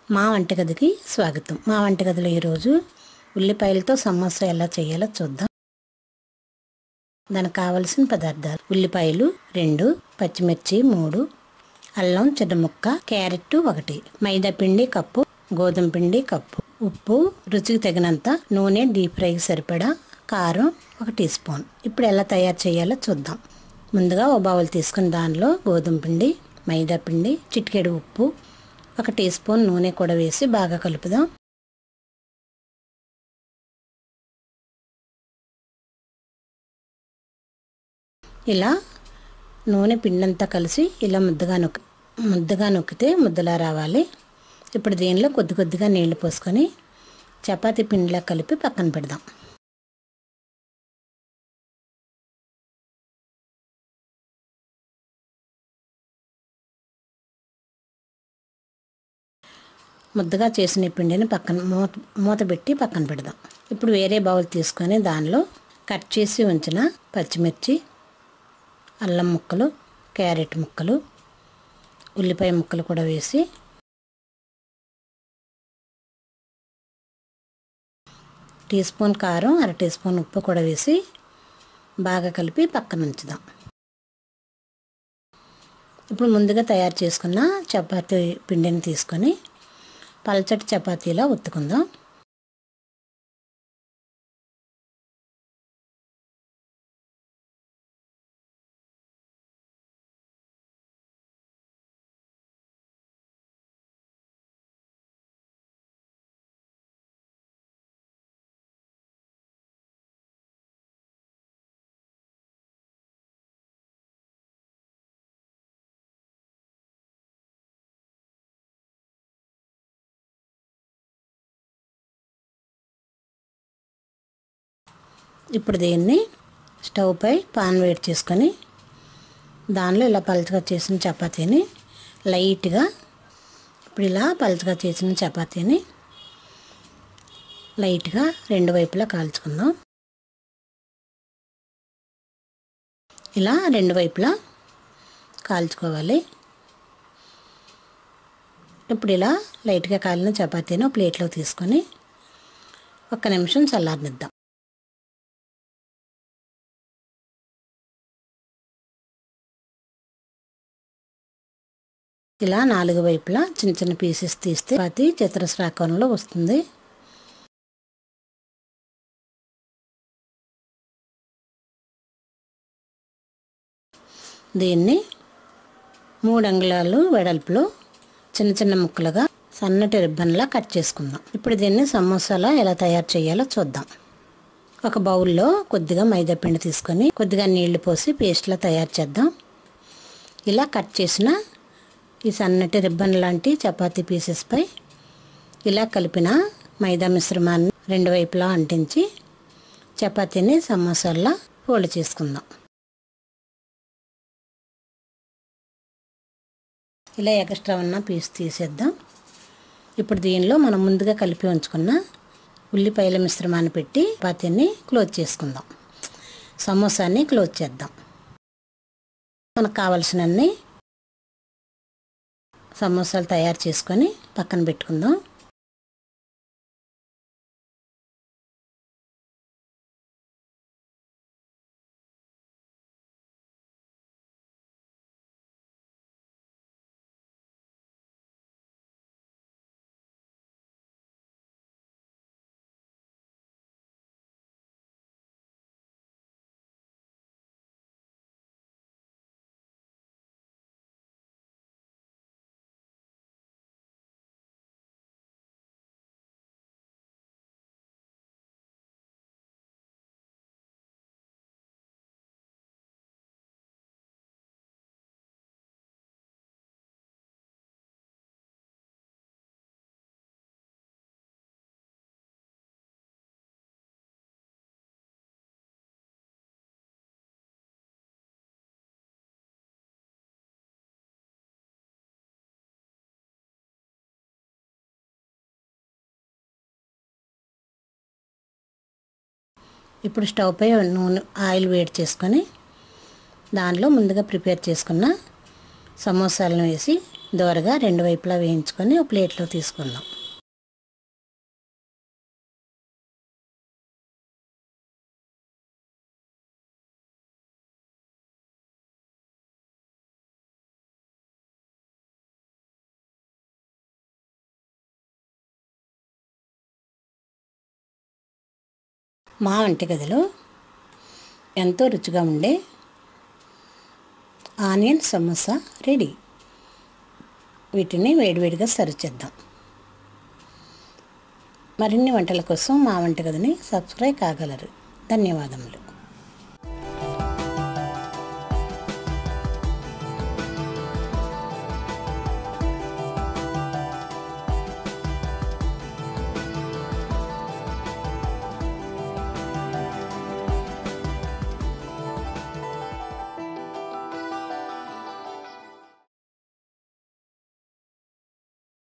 మా వంటగదికి స్వాగతం మా వంటగదిలో ఈరోజు ఉల్లిపాయలతో సమోసా ఎలా చేయాలో చూద్దాం దానికి కావలసిన పదార్థాలు ఉల్లిపాయలు రెండు పచ్చిమిర్చి మూడు అల్లం చిన్న ముక్క క్యారెట్ ఒకటి మైదా పిండి కప్పు గోధుమ పిండి కప్పు ఉప్పు రుచికి తగినంత నూనె డీప్ ఫ్రైకి సరిపడా కారం ఒక టీ స్పూన్ ఇప్పుడు ఎలా తయారు చేయాలో చూద్దాం ముందుగా ఓ బౌల్ తీసుకుని దానిలో గోధుమ పిండి మైదా పిండి చిటికెడు ఉప్పు ఒక టీ స్పూన్ నూనె కూడా వేసి బాగా కలుపుదాం ఇలా నూనె పిండంతా కలిసి ఇలా ముద్దగా నొక్కి ముద్దగా నొక్కితే ముద్దలా రావాలి ఇప్పుడు దీనిలో కొద్ది కొద్దిగా నీళ్లు పోసుకొని చపాతీ పిండిలా కలిపి పక్కన పెడదాం ముద్దగా చేసిన ఈ పిండిని పక్కన మూత మూత పెట్టి పక్కన పెడదాం ఇప్పుడు వేరే బౌల్ తీసుకొని దానిలో కట్ చేసి ఉంచిన పచ్చిమిర్చి అల్లం ముక్కలు క్యారెట్ ముక్కలు ఉల్లిపాయ ముక్కలు కూడా వేసి టీ స్పూన్ కారం అర టీ స్పూన్ ఉప్పు కూడా వేసి బాగా కలిపి పక్కన ఉంచుదాం ఇప్పుడు ముందుగా తయారు చేసుకున్న చపాతీ పిండిని తీసుకొని పల్చటి చపాతీలా ఒత్తుకుందాం ఇప్పుడు దీన్ని స్టవ్ పై పాన్ వేడి చేసుకొని దానిలో ఇలా పలుచగా చేసిన చపాతీని లైట్గా ఇప్పుడు ఇలా పలుచగా చేసిన చపాతీని లైట్గా రెండు వైపులా కాల్చుకుందాం ఇలా రెండు వైపులా కాల్చుకోవాలి ఇప్పుడు ఇలా లైట్గా కాలిన చపాతీని ప్లేట్లో తీసుకొని ఒక్క నిమిషం చల్లారనిద్దాం ఇలా నాలుగు వైపులా చిన్న చిన్న పీసెస్ తీస్తే అది చతురస్రాకారంలో వస్తుంది దీన్ని మూడు అంగుళాలు వెడల్పులో చిన్న చిన్న ముక్కలుగా సన్నటి రిబ్బన్లా కట్ చేసుకుందాం ఇప్పుడు దీన్ని సమోసాలా ఎలా తయారు చేయాలో చూద్దాం ఒక బౌల్లో కొద్దిగా మైదా పిండి తీసుకొని కొద్దిగా నీళ్లు పోసి పేస్ట్లా తయారు చేద్దాం ఇలా కట్ చేసిన ఈ సన్నటి రిబ్బన్ లాంటి చపాతీ పీసెస్పై ఇలా కలిపిన మైదా మిశ్రమాన్ని రెండు వైపులా అంటించి చపాతీని సమోసాల్లా ఫోల్డ్ చేసుకుందాం ఇలా ఎక్స్ట్రా ఉన్న పీస్ తీసేద్దాం ఇప్పుడు దీనిలో మనం ముందుగా కలిపి ఉంచుకున్న ఉల్లిపాయల మిశ్రమాన్ని పెట్టి చపాతీని క్లోజ్ చేసుకుందాం సమోసాని క్లోజ్ చేద్దాం మనకు కావలసినన్ని సమోసాలు తయారు చేసుకొని పక్కన పెట్టుకుందాం ఇప్పుడు స్టవ్ పై నూనె ఆయిల్ వేడి చేసుకొని దానిలో ముందుగా ప్రిపేర్ చేసుకున్న సమోసాలను వేసి దోరగా రెండు వైపులా వేయించుకొని ఒక ప్లేట్లో తీసుకుందాం మా వంటగదిలో ఎంతో రుచిగా ఉండే ఆనియన్ సమోసా రెడీ వీటిని వేడివేడిగా సర్వ్ చేద్దాం మరిన్ని వంటల కోసం మా వంటగదిని సబ్స్క్రైబ్ కాగలరు ధన్యవాదములు